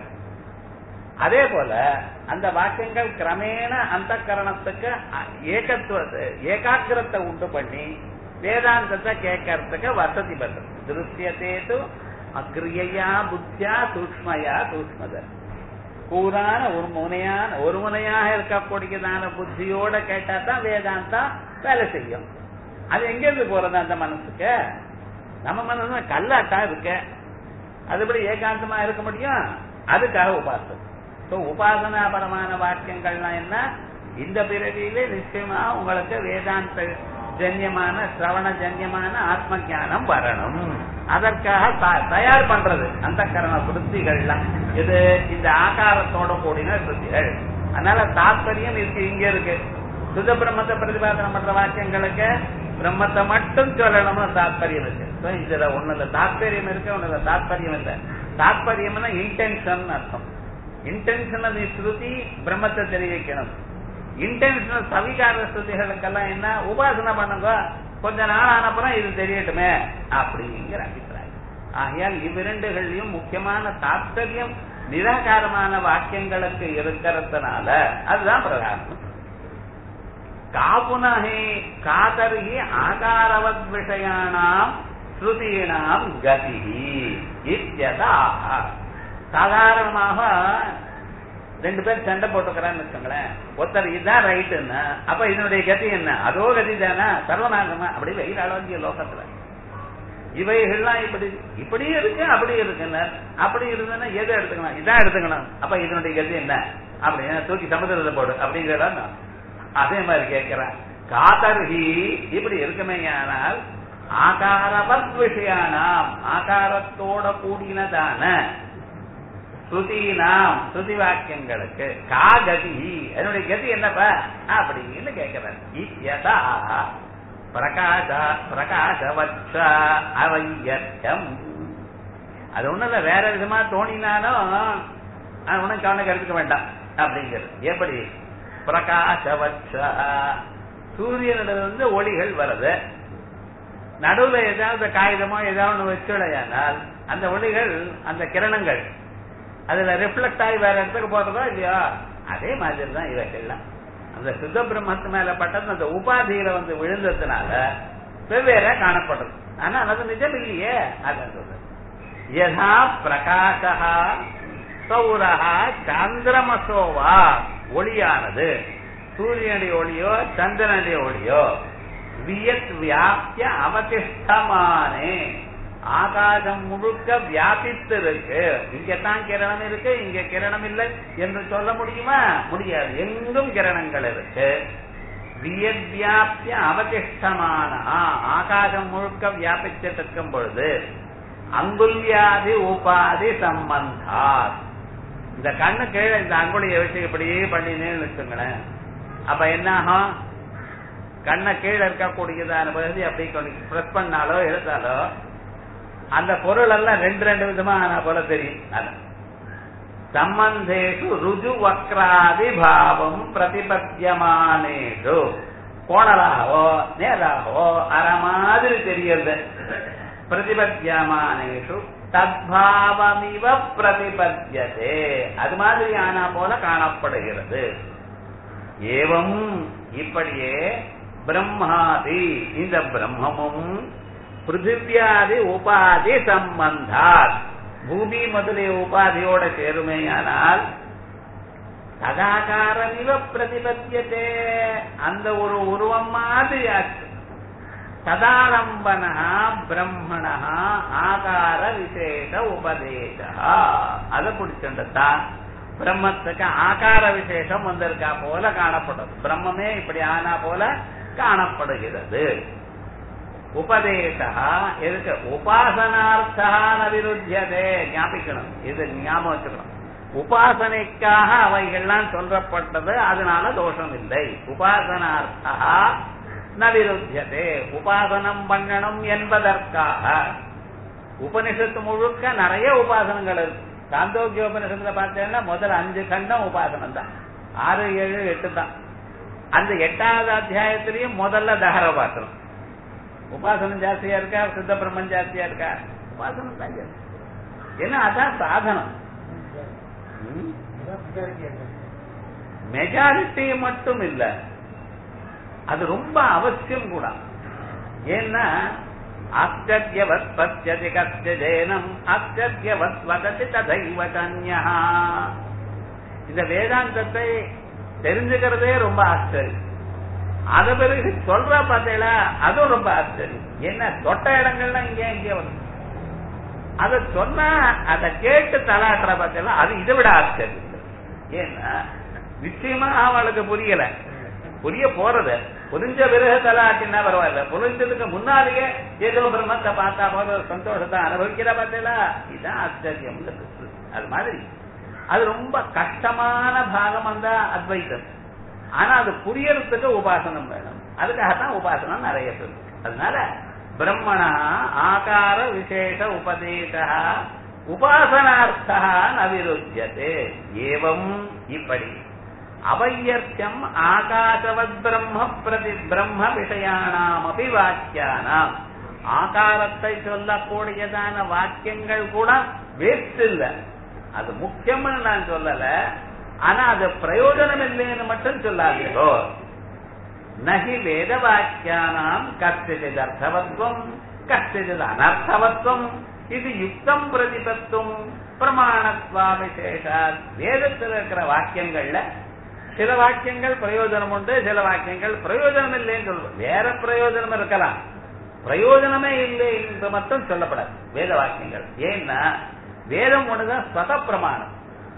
Speaker 1: அதே போல அந்த வாக்கியங்கள் கிரமேண அந்த கரணத்துக்கு ஏகத்துவத்தை ஏகாகிரத்தை உண்டு பண்ணி வேதாந்தத்தை கேட்கறதுக்கு வசதி பண்றது திருஷ்யத்தேது அக்ரியையா புத்தியா சூக்மயா சூக்மத கூறான ஒரு முனையான ஒரு முனையாக இருக்கக்கூடியதான புத்தியோட கேட்டா தான் வேதாந்தா வேலை செய்யும் அது எங்கிருந்து போறது அந்த மனசுக்கு நம்ம மனசு கல்லாட்டா இருக்க அதுபடி ஏகாந்தமா இருக்க முடியும் அதுக்காக உபாசம் So, உபாசனாபரமான வாக்கியங்கள்லாம் என்ன இந்த பிறவியிலே நிச்சயமா உங்களுக்கு வேதாந்த ஜன்யமான சிரவண ஜன்யமான ஆத்ம ஞானம் வரணும் அதற்காக த- தயார் பண்றது அந்த கரண சுருத்திகள்லாம் இது இந்த ஆகாரத்தோட கூடின சுருத்திகள் அதனால தாத்பரியம் இருக்கு இங்க இருக்கு சுத பிரம்மத்தை பிரதிபாதனம் பண்ற வாக்கியங்களுக்கு பிரம்மத்தை மட்டும் சொல்லணும்னு தாத்பரியம் இருக்கு So, இதுல ஒண்ணுல தாத்பரியம் இருக்கு ஒண்ணுல தாத்பரியம் இல்லை தாத்பரியம்னா இன்டென்ஷன் அர்த்தம் இன்டென்ஷனல் ஸ்ருதி பிரம்மத்தை தெரிவிக்கணும் இன்டென்ஷனல் சவிகார ஸ்ருதிகளுக்கெல்லாம் என்ன உபாசனை பண்ணுங்க கொஞ்ச நாள் ஆனப்புறம் இது தெரியட்டுமே அப்படிங்கிற அபிப்பிராயம் ஆகையால் இவ்விரண்டுகள்லயும் முக்கியமான தாத்பரியம் நிராகாரமான வாக்கியங்களுக்கு இருக்கிறதுனால அதுதான் பிரதானம் காபுனஹே காதர்ஹி ஆகாரவத் விஷயானாம் ஸ்ருதீனாம் கதி இத்தியதாக சாதாரணமாக ரெண்டு பேர் சண்டை போட்டுக்கிறான்னு வச்சுங்களேன் ஒருத்தர் இதுதான் ரைட்டுன்னு அப்ப இதனுடைய கதி என்ன அதோ கதி தானே சர்வநாசமா அப்படி வெயில் அளவிய லோகத்துல இவைகள்லாம் இப்படி இப்படி இருக்கு அப்படி இருக்குன்னு அப்படி இருந்ததுன்னா எதை எடுத்துக்கணும் இதான் எடுத்துக்கணும் அப்ப இதனுடைய கதி என்ன அப்படின்னு தூக்கி சமுதிரத்தை போடு அப்படிங்கிறதா அதே மாதிரி கேட்கிறேன் காதர்ஹி இப்படி இருக்குமே ஆனால் ஆகாரவத் விஷயானாம் ஆகாரத்தோட கூடினதான ஸ்ருதினாம் ஸ்ருதி வாக்கியங்களுக்கு கா கதி அதனுடைய கதி என்னப்பா அப்படின்னு கேட்கிறேன் இத்யதா பிரகாச பிரகாசவச்ச அவையர்த்தம் அது ஒண்ணுல வேற விதமா தோணினாலும் அது ஒண்ணும் கவனம் எடுத்துக்க வேண்டாம் அப்படிங்கிறது எப்படி பிரகாசவச்ச சூரியனிலிருந்து ஒளிகள் வருது நடுவுல ஏதாவது காகிதமோ ஏதாவது ஒண்ணு வச்சுடையானால் அந்த ஒளிகள் அந்த கிரணங்கள் அதுல ரிஃப்ளெக்ட் ஆகி வேற இடத்துக்கு போறதோ இல்லையா அதே மாதிரி தான் இவைகள்லாம் அந்த சுத்த பிரம்மத்து மேல பட்டது அந்த உபாதியில வந்து விழுந்ததுனால வெவ்வேற காணப்படுறது ஆனா அது நிஜம் இல்லையே அதான் சொல்றது யதா பிரகாசா சௌரஹா சந்திரமசோவா ஒளியானது சூரியனுடைய ஒளியோ சந்திரனுடைய ஒளியோ வியத் வியாபிய அவதிஷ்டமானே ஆகாசம் முழுக்க வியாபித்திருக்கு இங்கதான் கிரணம் இருக்கு இங்க கிரணம் இல்லை என்று சொல்ல முடியுமா முடியாது எங்கும் கிரணங்கள் இருக்கு வியத்வியாபிய அவதிஷ்டமான ஆகாசம் முழுக்க வியாபிச்சிட்டு இருக்கும் பொழுது அங்குல்யாதி உபாதி சம்பந்தா இந்த கண்ணு கீழே இந்த அங்குலியை வச்சு இப்படியே பண்ணினேன்னு வச்சுங்களேன் அப்ப என்ன ஆகும் கண்ணை கீழே இருக்கக்கூடியதான பகுதி அப்படி பிரஸ் பண்ணாலோ எடுத்தாலோ அந்த பொருள் எல்லாம் ரெண்டு ரெண்டு விதமா ஆனா போல தெரியும் அது சம்பந்தேஷு ருஜு வக்ராதி பாவம் பிரதிபத்தியமானேஷு கோணலாகவோ நேராகவோ அற மாதிரி தெரியறது பிரதிபத்தியமானேஷு தத்பாவமிவ பிரதிபத்தியதே அது மாதிரி ஆனா போல காணப்படுகிறது ஏவம் இப்படியே பிரம்மாதி இந்த பிரம்மமும் பிருத்திவியாதி உபாதி சம்பந்தாத் பூமி முதலிய உபாதியோட சேருமேயானால் ததாகாரமிவ பிரதிபத்தியதே அந்த ஒரு உருவம் மாதிரி ஆச்சு ததாரம்பனா பிரம்மணா ஆகார விசேஷ உபதேச அதை பிடிச்சுண்டதான் பிரம்மத்துக்கு ஆகார விசேஷம் வந்திருக்கா போல காணப்படும் பிரம்மமே இப்படி ஆனா போல காணப்படுகிறது உபதேசா எதுக்கு உபாசனார்த்தா நவிருத்தியதே ஞாபிக்கணும் இது ஞாபகம் வச்சுக்கணும் உபாசனைக்காக அவைகள்லாம் சொல்லப்பட்டது அதனால தோஷம் இல்லை உபாசனார்த்தா நவிருத்தியதே உபாசனம் பண்ணணும் என்பதற்காக உபனிஷத்து முழுக்க நிறைய உபாசனங்கள் இருக்கு சாந்தோக்கிய உபனிஷத்துல பார்த்தீங்கன்னா முதல் அஞ்சு கண்டம் உபாசனம் தான் ஆறு ஏழு எட்டு தான் அந்த எட்டாவது அத்தியாயத்திலையும் முதல்ல தகர உபாசனம் உபாசனம் ஜாஸ்தியா இருக்கா சித்த பிரம்மன் ஜாஸ்தியா இருக்கா உபாசனம் தான் ஜாஸ்தி ஏன்னா அதான் சாதனம் மெஜாரிட்டி மட்டும் இல்ல அது ரொம்ப அவசியம் கூட ஏன்னா ஆச்சரியவத் பத்தியதி கஷ்டஜேனம் ஆச்சரியவத் வததி ததைவ கன்யா இந்த வேதாந்தத்தை தெரிஞ்சுக்கிறதே ரொம்ப ஆச்சரியம் அத பிறகு சொல்ற பார்த்தீங்களா அதுவும் ரொம்ப ஆச்சரியம் என்ன தொட்ட இடங்கள்லாம் இங்கே இங்கே வரும் அத சொன்னா அதை கேட்டு தலாட்டுற பார்த்தீங்களா அது இதை விட ஆச்சரியம் ஏன்னா நிச்சயமா அவளுக்கு புரியல புரிய போறது புரிஞ்ச பிறகு தலாட்டினா பரவாயில்ல புரிஞ்சதுக்கு முன்னாலேயே ஏதோ பிரம்மத்தை பார்த்தா போல ஒரு சந்தோஷத்தை அனுபவிக்கிற பார்த்தீங்களா இதுதான் ஆச்சரியம் அது மாதிரி அது ரொம்ப கஷ்டமான பாகம் அந்த அத்வைதம் ஆனா அது புரியறதுக்கு உபாசனம் வேணும் அதுக்காகத்தான் உபாசனம் நிறைய சொல்லு அதனால பிரம்மணா ஆகார விசேஷ உபதேச உபாசனார்த்தா நவிருத்தியதே ஏவம் இப்படி அவையர்த்தியம் ஆகாசவத் பிரம்ம பிரதி பிரம்ம விஷயானாம் அபி வாக்கியானாம் ஆகாரத்தை சொல்லக்கூடியதான வாக்கியங்கள் கூட வேஸ்ட் இல்ல அது முக்கியம்னு நான் சொல்லல ஆனா அது பிரயோஜனம் இல்லைன்னு மட்டும் சொல்லாதீரோ நகி வேத வாக்கியானாம் கஷ்டித் அர்த்தவத்வம் கஷ்டித் அனர்த்தவத்வம் இது யுக்தம் பிரதிபத்தும் பிரமாணத்வா விசேஷா வேதத்தில் இருக்கிற வாக்கியங்கள்ல சில வாக்கியங்கள் பிரயோஜனம் உண்டு சில வாக்கியங்கள் பிரயோஜனம் இல்லைன்னு சொல்றோம் வேற பிரயோஜனம் இருக்கலாம் பிரயோஜனமே இல்லை என்று மட்டும் சொல்லப்படாது வேத வாக்கியங்கள் ஏன்னா வேதம் ஒண்ணுதான் சத பிரமாணம்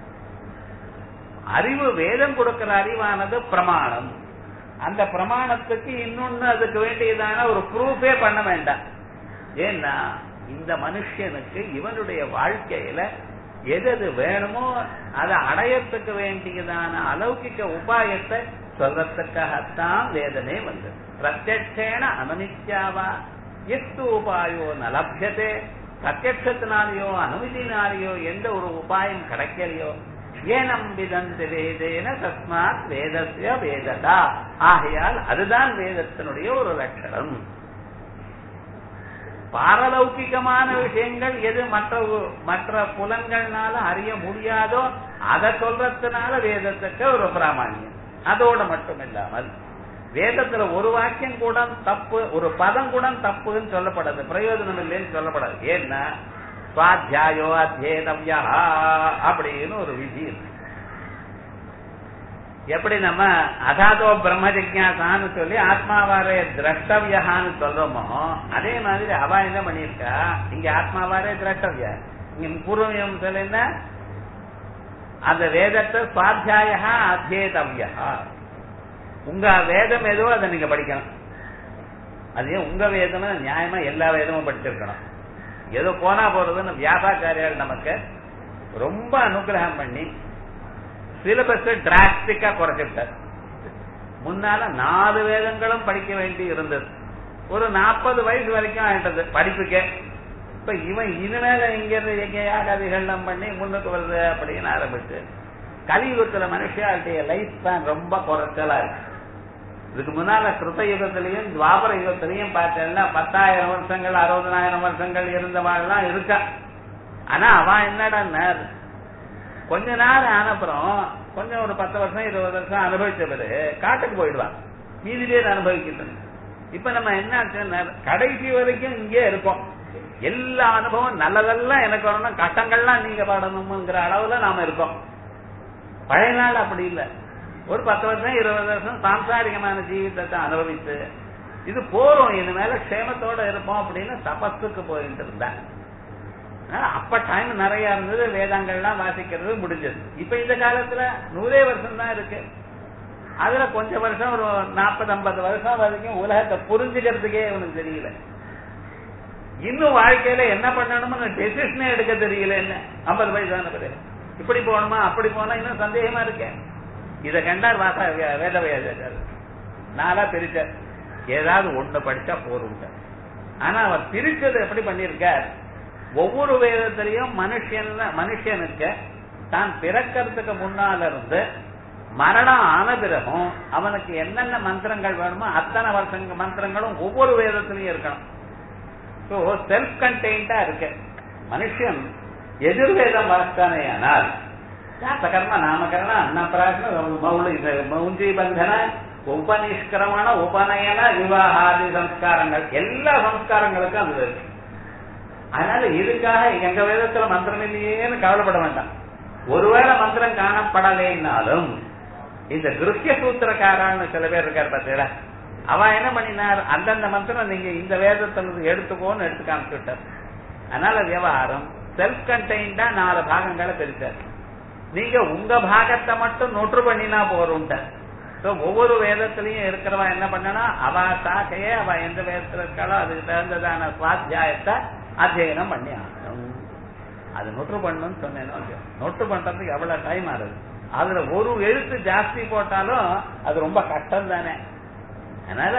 Speaker 1: அறிவு வேதம் கொடுக்கிற அறிவானது பிரமாணம் அந்த பிரமாணத்துக்கு இன்னொன்னு அதுக்கு வேண்டியதான ஒரு ப்ரூஃபே பண்ண வேண்டாம் ஏன்னா இந்த மனுஷனுக்கு இவனுடைய வாழ்க்கையில எது எது வேணுமோ அதை அடையத்துக்கு வேண்டியதான அலௌகிக்க உபாயத்தை சொல்றதுக்காகத்தான் வேதமே வந்தது பிரத்யட்சேன அனுமித்யாவா எத்து உபாயோ நலபியதே பிரத்யட்சத்தினாலேயோ அனுமதினாலேயோ எந்த ஒரு உபாயம் கிடைக்கலையோ ஏனம் விதந்து வேதேன தஸ்மாத் வேதஸ்ய வேததா ஆகையால் அதுதான் வேதத்தினுடைய ஒரு லட்சணம் பாரலௌகிகமான விஷயங்கள் எது மற்ற மற்ற புலன்கள்னால அறிய முடியாதோ அதை சொல்றதுனால வேதத்துக்கு ஒரு பிராமணியம் அதோட மட்டும் இல்லாமல் வேதத்துல ஒரு வாக்கியம் கூட தப்பு ஒரு பதம் கூட தப்புன்னு சொல்லப்படாது பிரயோஜனம் இல்லைன்னு சொல்லப்படாது ஏன்னா சுவாத்தியாயோ அத்தியேதவ்யா அப்படின்னு ஒரு விதி இருக்கு எப்படி நம்ம அதாதோ பிரம்ம ஜிக்யாசான்னு சொல்லி ஆத்மாவாரே திரஷ்டவியான்னு சொல்றோமோ அதே மாதிரி அவ என்ன பண்ணிருக்கா இங்க ஆத்மாவாரே திரஷ்டவியா இங்க பூர்வம் சொல்லிருந்தா அந்த வேதத்தை சுவாத்தியாயா அத்தியேதவ்யா உங்க வேதம் ஏதோ அதை நீங்க படிக்கணும் அது உங்க வேதம் நியாயமா எல்லா வேதமும் படிச்சிருக்கணும் ஏதோ போனா போறதுன்னு வியாபாரியால் நமக்கு ரொம்ப அனுகிரகம் பண்ணி சிலபஸ் டிராஸ்டிக்கா குறைச்சிட்டார் முன்னால நாலு வேதங்களும் படிக்க வேண்டி இருந்தது ஒரு நாற்பது வயசு வரைக்கும் ஆயிட்டது படிப்புக்கே இப்ப இவன் இனிமேல இங்க இருந்து எங்கேயாகாதிகள்லாம் பண்ணி முன்னுக்கு வருது அப்படின்னு ஆரம்பிச்சு கலியுகத்துல மனுஷாளுடைய லைஃப் ஸ்பேன் ரொம்ப குறைச்சலா இருக்கு இதுக்கு முன்னால கிருத்த யுகத்திலையும் துவாபர யுகத்திலையும் பார்த்தேன்னா பத்தாயிரம் வருஷங்கள் அறுபதனாயிரம் வருஷங்கள் இருந்தவாள்லாம் இருக்கா ஆனா அவன் என்னடா கொஞ்ச நேரம் ஆனப்புறம் கொஞ்சம் ஒரு பத்து வருஷம் இருபது வருஷம் அனுபவிச்ச பிறகு காட்டுக்கு போயிடுவான் மீதி பேர் அனுபவிக்கின்றன இப்ப நம்ம என்ன ஆச்சுன்னா கடைசி வரைக்கும் இங்கே இருக்கோம் எல்லா அனுபவம் நல்லதெல்லாம் எனக்கு வரணும் கட்டங்கள்லாம் நீங்க பாடணுங்கிற அளவுல நாம இருக்கோம் பழைய நாள் அப்படி இல்லை ஒரு பத்து வருஷம் இருபது வருஷம் சாம்சாரிகமான ஜீவிதத்தை அனுபவித்து இது போறோம் இனிமேல க்ஷேமத்தோட இருப்போம் அப்படின்னு தபஸுக்கு போயிட்டு இருந்தேன் ஆனா, அப்ப டைம் நிறைய இருந்தது வேதங்கள்லாம் வாசிக்கிறது முடிஞ்சது இப்ப இந்த காலத்துல நூறே வருஷம் தான் இருக்கு அதுல கொஞ்சம் வருஷம் ஒரு நாற்பது ஐம்பது வருஷம் வரைக்கும் உலகத்தை புரிஞ்சுக்கிறதுக்கே இவனுக்கு தெரியல இன்னும் வாழ்க்கையில என்ன பண்ணணும்னு டெசிஷனே எடுக்க தெரியல என்ன ஐம்பது வயசான பிறகு இப்படி போகணுமா அப்படி போனா இன்னும் சந்தேகமா இருக்கேன் இத கண்டார் வாசா வேத வேதாச்சார் நாளா பிரிச்சார் ஏதாவது ஒண்ணு படிச்சா போருங்க ஆனா அவர் பிரிச்சது எப்படி பண்ணிருக்கார் ஒவ்வொரு வேதத்திலையும் மனுஷன் மனுஷனுக்கு தான் பிறக்கிறதுக்கு முன்னால இருந்து மரணம் ஆன பிறகும் அவனுக்கு என்னென்ன மந்திரங்கள் வேணுமோ அத்தனை வருஷங்க மந்திரங்களும் ஒவ்வொரு வேதத்திலையும் இருக்கணும் ஸோ செல்ஃப் கண்டெய்ன்டா இருக்கு மனுஷன் எதிர்வேதம் வாசித்தானே ஆனால் ஜாத்தகர்ம நாமகரண அன்னப்பிராசன மௌலி மௌஞ்சி பந்தன உபநிஷ்கிரமண உபநயன விவாகாதி சம்ஸ்காரங்கள் எல்லா சம்ஸ்காரங்களுக்கும் அது இருக்கு அதனால இதுக்காக எங்க வேதத்துல மந்திரம் இல்லையேன்னு கவலைப்பட வேண்டாம் ஒருவேளை மந்திரம் காணப்படலைன்னாலும் இந்த கிருஷ்ய சூத்திரக்காரான்னு சில பேர் இருக்காரு பார்த்தீங்களா அவ என்ன பண்ணினார் அந்தந்த மந்திரம் நீங்க இந்த வேதத்துல இருந்து எடுத்துக்கோன்னு எடுத்து காமிச்சுட்டார் அதனால விவகாரம் செல்ஃப் கண்டெய்ன்டா நாலு பாகங்களை பிரிச்சார் நீங்க உங்க பாகத்தை மட்டும் நொற்று பண்ணினா போறோம்ட்டார் சோ ஒவ்வொரு வேதத்திலையும் இருக்கிறவா என்ன பண்ணனா அவ சாக்கையே அவ எந்த வேதத்துல இருக்காளோ அதுக்கு தகுந்ததான சுவாத்தியாயத்தை அத்தியனம் பண்ணி ஆகணும் அது நொற்று பண்ணணும்னு சொன்னேன் நொற்று பண்றதுக்கு எவ்வளவு டைம் ஆகுது அதுல ஒரு எழுத்து ஜாஸ்தி போட்டாலும் அது ரொம்ப கஷ்டம் தானே அதனால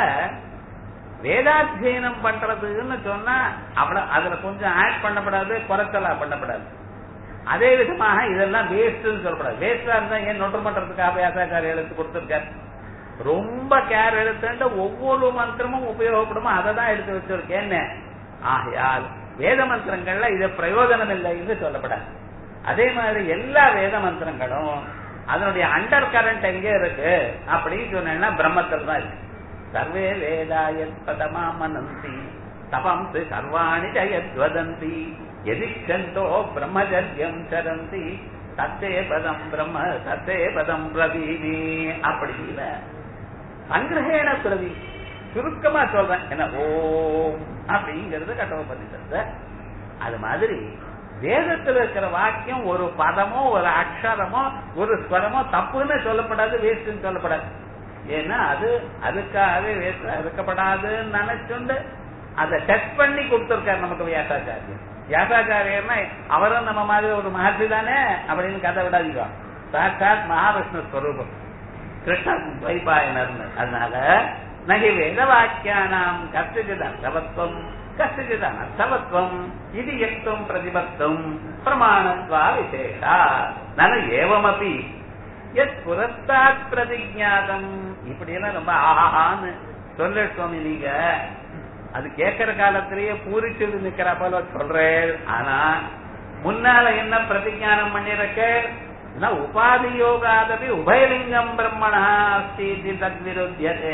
Speaker 1: வேதாத்தியனம் பண்றதுன்னு சொன்னா அவ்வளவு அதுல கொஞ்சம் ஆட் பண்ணப்படாது குறைச்சலா பண்ணப்படாது அதே விதமாக இதெல்லாம் வேஸ்ட்னு சொல்லப்படாது வேஸ்டா இருந்தா ஏன் நொட்டு பண்றதுக்காக வியாசாச்சாரிய எழுத்து கொடுத்திருக்காரு ரொம்ப கேர் எடுத்துட்டு ஒவ்வொரு மந்திரமும் உபயோகப்படுமோ அதை தான் எடுத்து வச்சிருக்கேன் ஆகையால் வேத மந்திரங்கள்ல இது பிரயோஜனம் இல்லைன்னு சொல்லப்படாது அதே மாதிரி எல்லா வேத மந்திரங்களும் அதனுடைய அண்டர் கரண்ட் எங்க இருக்கு அப்படின்னு சொன்னா பிரம்மத்தில் தான் இருக்கு சர்வே வேதாயத் பதமா மனந்தி தபம் சர்வாணி ஜயத்வதந்தி எதிஷந்தோ பிரம்மச்சரியம் சரந்தி தத்தே பதம் பிரம்ம தத்தே பதம் பிரவீமி அப்படின்னு சங்கிரகேண பிரவி சுருக்கமா சொல்றேன் என்ன ஓம் அப்படிங்கிறது கட்டவப்பதித்த அது மாதிரி வேதத்துல இருக்கிற வாக்கியம் ஒரு பதமோ ஒரு அக்ஷரமோ ஒரு ஸ்வரமோ தப்புன்னு சொல்லப்படாது வேஸ்ட்னு சொல்லப்படாது ஏன்னா அது அதுக்காகவே வேஸ்ட் இருக்கப்படாதுன்னு நினைச்சுண்டு அதை டெஸ்ட் பண்ணி கொடுத்திருக்காரு நமக்கு வியாசாச்சாரியர் வியாசாச்சாரியர்னா அவரும் நம்ம மாதிரி ஒரு மகர்ஷி தானே அப்படின்னு கதை விடாதீங்க சாட்சாத் மகாவிஷ்ணு ஸ்வரூபம் கிருஷ்ண வைபாயனர்னு அதனால நகி வேத வாக்கியானாம் கஷ்டிஜித் அர்த்தவத்வம் கஷ்டிஜித் அனர்த்தவத்வம் இது எக்தும் பிரதிபத்தும் பிரமாணத்வா விசேஷா நன ஏவமபி எத் புரஸ்தாத் பிரதிஜாதம் இப்படி எல்லாம் ரொம்ப ஆஹான்னு சொல்ல சுவாமி நீங்க அது கேட்கிற காலத்திலேயே பூரிச்சது நிக்கிற போல சொல்றேன் ஆனா முன்னால என்ன பிரதிஜானம் பண்ணிருக்க உபாதி யோகாதபி உபயலிங்கம் பிரம்மணா அஸ்தி தத் விருத்தியதே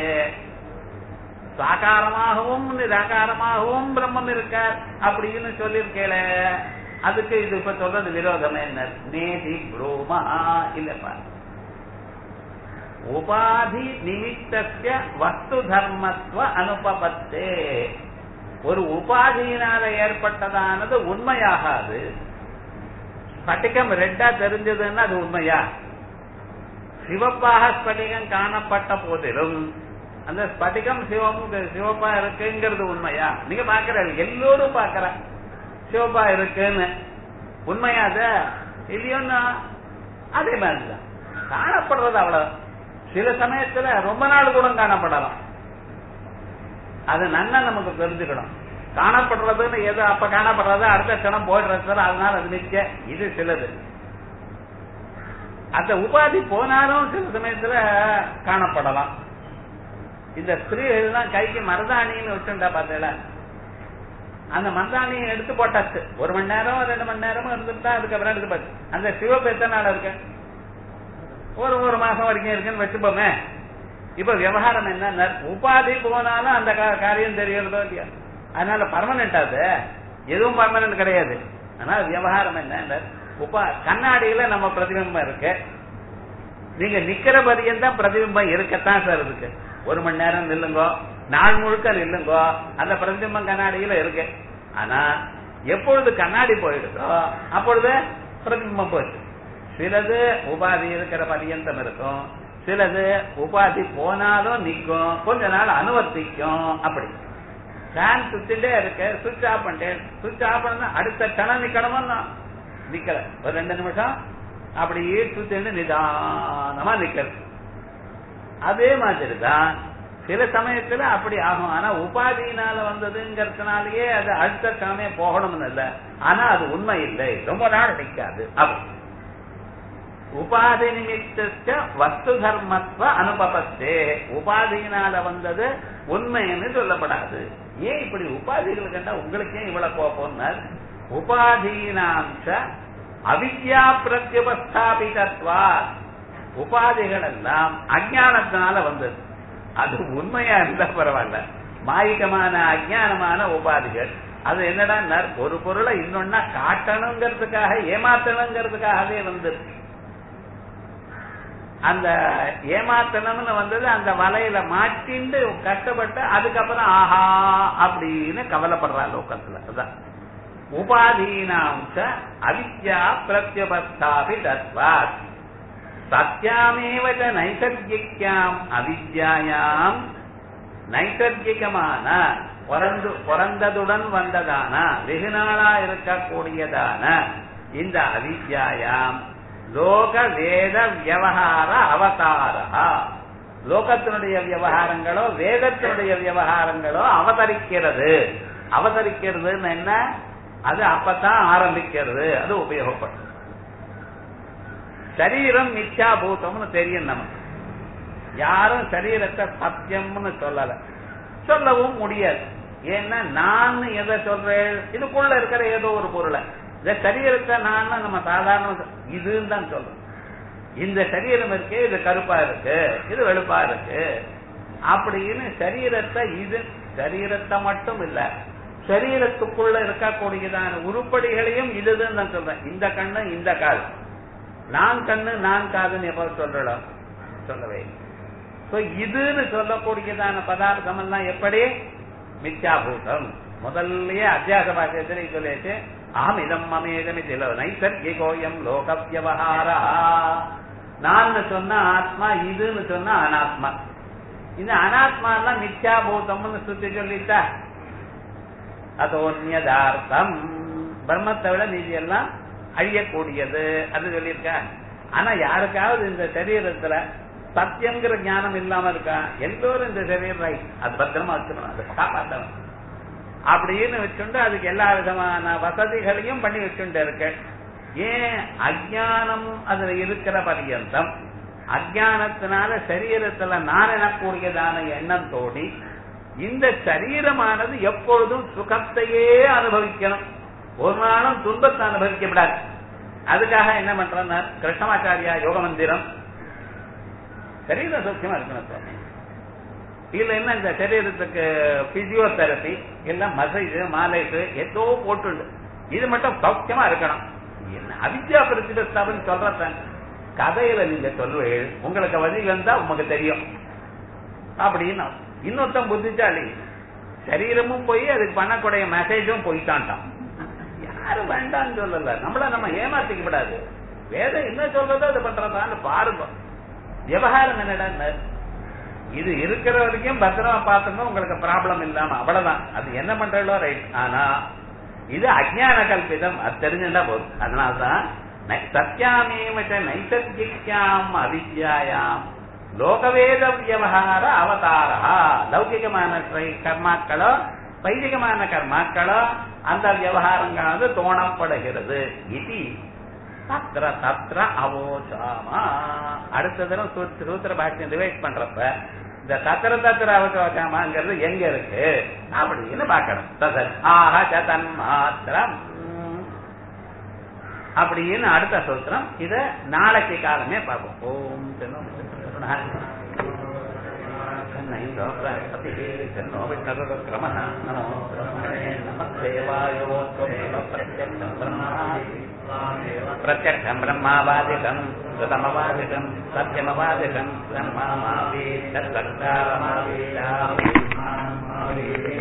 Speaker 1: சாகாரமாகவும் நிராகாரமாகவும் பிரம்மம் இருக்கார் அப்படின்னு சொல்லியிருக்கேல அதுக்கு இது இப்ப சொல்றது விரோதம் என்ன நேதி புரோமா இல்லப்பா உபாதி நிமித்தஸ்ய வஸ்து தர்மத்துவ அனுபவத்தே ஒரு உபாதியினால ஏற்பட்டதானது உண்மையாகாது ஸ்பட்டிகம் ரெட்டா தெரிஞ்சதுன்னா அது உண்மையா சிவப்பாக ஸ்பட்டிகம் காணப்பட்ட போதிலும் அந்த ஸ்பட்டிகம் சிவமும் சிவப்பா இருக்குங்கிறது உண்மையா நீங்க பாக்குற எல்லோரும் பாக்குற சிவப்பா இருக்குன்னு உண்மையா அது இல்லையோன்னா அதே மாதிரிதான் காணப்படுறது அவ்வளவு சில சமயத்துல ரொம்ப நாள் கூட காணப்படலாம் அது நன்னா நமக்கு தெரிஞ்சுக்கணும் காணப்படுறதுன்னு எது அப்ப காணப்படுறது அடுத்த கணம் போயிடுறது அதனால அது நிற்க இது சிலது அந்த உபாதி போனாலும் சில சமயத்துல காணப்படலாம் இந்த ஸ்திரீகள் கைக்கு மருதாணின்னு வச்சுட்டா பார்த்தல அந்த மருதாணியை எடுத்து போட்டாச்சு ஒரு மணி நேரம் ரெண்டு மணி நேரமும் இருந்துட்டா அதுக்கப்புறம் எடுத்து போச்சு அந்த சிவப்பு எத்தனை நாள் இருக்கு ஒரு ஒரு மாசம் வரைக்கும் இருக்குன்னு வச்சுப்போமே இப்ப விவகாரம் என்ன உபாதி போனாலும் அந்த கா- காரியம் தெரியறதோ இல்லையா அதனால பர்மனன்ட் அது எதுவும் பர்மனன்ட் கிடையாது அதனால விவகாரம் என்ன உபா கண்ணாடியில நம்ம பிரதிபிம்பம் இருக்கு நீங்க நிக்கிற பதியம் தான் பிரதிபிம்பம் இருக்கத்தான் சார் இருக்கு ஒரு மணி நேரம் நில்லுங்கோ நாள் முழுக்க நில்லுங்கோ அந்த பிரதிபிம்பம் கண்ணாடியில இருக்கு ஆனா எப்பொழுது கண்ணாடி போயிடுதோ அப்பொழுது பிரதிபிம்பம் போயிடுது சிலது உபாதி இருக்கிற பரியந்தம் இருக்கும் சிலது உபாதி போனாலும் நிக்கும் கொஞ்ச நாள் அனுவர்த்திக்கும் அப்படி ஃபேன் சுத்திட்டே இருக்கு சுவிட்ச் ஆஃப் பண்ணிட்டேன் சுவிட்ச் ஆஃப் பண்ணா அடுத்த கணம் நிக்கணுமா நிக்கல ஒரு ரெண்டு நிமிஷம் அப்படியே சுத்திட்டு நிதானமா நிக்கிறது அதே மாதிரி தான் சில சமயத்துல அப்படி ஆகும் ஆனா உபாதியினால வந்ததுங்கிறதுனாலயே அது அடுத்த கணமே போகணும்னு இல்ல ஆனா அது உண்மை இல்லை ரொம்ப நாள் நிக்காது அப்படி உபாதி நிமித்த வஸ்து தர்மத்துவ அனுபவத்தே உபாதியினால வந்தது உண்மைன்னு சொல்லப்படாது ஏன் இப்படி உபாதிகள் கண்டா உங்களுக்கு ஏன் இவ்வளவு கோபம்னார் உபாதீனாம்ச அவித்யா பிரத்யுபஸ்தாபிதத்வா உபாதிகள் எல்லாம் அஜானத்தினால வந்தது அது உண்மையா இருந்தா பரவாயில்ல மாயிகமான அஜானமான உபாதிகள் அது என்னடா ஒரு பொருளை இன்னொன்னா காட்டணுங்கிறதுக்காக ஏமாத்தணுங்கிறதுக்காகவே வந்திருக்கு அந்த ஏமாத்தணும்னு வந்தது அந்த வலையில மாட்டிண்டு கஷ்டப்பட்டு அதுக்கப்புறம் ஆஹா அப்படின்னு கவலைப்படுறா லோகத்துல அதான் உபாதீனாம்ச அவித்யா பிரத்யபஸ்தாபி தத்வாத் சத்தியாமேவ நைசர்கிக்காம் அவித்யாயாம் நைசர்கிகமான பிறந்து பிறந்ததுடன் வந்ததான வெகு நாளா இருக்கக்கூடியதான இந்த அவித்யாயாம் லோக வேத வியவகார அவதாரா லோகத்தினுடைய விவகாரங்களோ வேதத்தினுடைய விவகாரங்களோ அவதரிக்கிறது அவதரிக்கிறதுன்னு என்ன அது அப்பதான் ஆரம்பிக்கிறது அது உபயோகப்படும் சரீரம் மித்யாபூதம்னு தெரியும் நமக்கு யாரும் சரீரத்தை சத்தியம்னு சொல்லல சொல்லவும் முடியாது ஏன்னா நான் எதை சொல்றேன் இதுக்குள்ள இருக்கிற ஏதோ ஒரு பொருளை இந்த சரீரத்தை நான் நம்ம சாதாரண இதுன்னு தான் சொல்றோம் இந்த சரீரம் இருக்கு இது கருப்பா இருக்கு இது வெளுப்பா இருக்கு அப்படின்னு சரீரத்தை இது சரீரத்தை மட்டும் இல்ல சரீரத்துக்குள்ள இருக்கக்கூடியதான உருப்படிகளையும் இதுதான் நான் சொல்றேன் இந்த கண்ணு இந்த கால் நான் கண்ணு நான் காதுன்னு எப்ப சொல்றோம் சொல்லவே So, இதுன்னு சொல்லக்கூடியதான பதார்த்தம் எல்லாம் எப்படி மித்யாபூதம் முதல்லயே அத்தியாச பாக்கியத்தில் சொல்லிட்டு அகம் இதம் மமேதம் இதில் நைசர்கிகோயம் லோக வியவஹாரா நான் சொன்ன ஆத்மா இதுன்னு சொன்ன அனாத்மா இந்த அனாத்மா எல்லாம் மித்யாபூதம்னு சுத்தி சொல்லிட்டா அதோன்யதார்த்தம் பிரம்மத்தை விட மீதி எல்லாம் அழியக்கூடியது அது சொல்லியிருக்க ஆனா யாருக்காவது இந்த சரீரத்துல சத்தியங்கிற ஞானம் இல்லாம இருக்கா எல்லோரும் இந்த சரீரம் ரைட் அது பத்திரமா வச்சிடணும் அதை காப்பாற்றணும் அப்படின்னு வச்சுண்டு அதுக்கு எல்லா விதமான வசதிகளையும் பண்ணி வச்சுட்டு இருக்க ஏன் அஜானம் அதுல இருக்கிற பரியந்தம் அஜானத்தினால சரீரத்துல நான் எனக்கூடியதான எண்ணம் தோடி இந்த சரீரமானது எப்பொழுதும் சுகத்தையே அனுபவிக்கணும் ஒரு நாளும் துன்பத்தை அனுபவிக்கப்படாது அதுக்காக என்ன பண்றேன்னா கிருஷ்ணமாச்சாரியா யோக மந்திரம் சரீரம் சௌக்கியமா இருக்கணும் சுவாமி இதுல என்ன இந்த சரீரத்துக்கு பிசியோதெரபி எல்லாம் மசைஜ் மாலைஸ் ஏதோ போட்டுண்டு இது மட்டும் சௌக்கியமா இருக்கணும் என்ன அவித்யா பிரதிபஸ்தாபன் சொல்றேன் கதையில நீங்க சொல்லுவீர்கள் உங்களுக்கு வழி வந்தா உங்களுக்கு தெரியும் அப்படின்னு இன்னொருத்தன் புத்திச்சாலி சரீரமும் போய் அதுக்கு பண்ணக்கூடிய மெசேஜும் போயிட்டான்ட்டான் யாரும் வேண்டாம்னு சொல்லல நம்மள நம்ம ஏமாத்திக்க கூடாது வேதம் என்ன சொல்றதோ அது பண்றதான்னு பாருங்க விவகாரம் என்னடா இது இருக்கிற வரைக்கும் பத்திரமா பார்த்துங்க உங்களுக்கு ப்ராப்ளம் இல்லாம அவ்வளவுதான் அது என்ன பண்றதோ ரைட் ஆனா இது அஜ்ஞான கல்பிதம் அது தெரிஞ்சுட்டா போதும் அதனால்தான் சத்தியாமேவச்ச நைசர்கிக்காம் அவித்யாயாம் லோகவேத வியவகார அவதாரா லௌகிகமான கர்மாக்களோ வைதிகமான கர்மாக்களோ அந்த விவகாரங்களானது தோணப்படுகிறது இது தத்திர தத்திர அவோசாமா அடுத்த தரம் சூத்திர பாஷ்யம் ரிவைஸ் பண்றப்ப இந்த தத்திர தத்திர அவசோசாமாங்கிறது எங்க இருக்கு அப்படின்னு பாக்கணும் ததன் ஆஹா சதன் மாத்திரம் அப்படின்னு அடுத்த சூத்திரம் இத நாளைக்கு காலமே பார்ப்போம் ஓம் नैन्द्रो बृहस्पतिः जन्नो विष्णुरुक्रमः नमो ब्रह्मणे नमस्तेवायो त्वमेव प्रत्यक्षं ब्रह्मासि प्रत्यक्षं ब्रह्मावादिकं कृतमवादिकं सत्यमवादिकं ब्रह्मामावेत् तत्कर्तारमावेदावेत्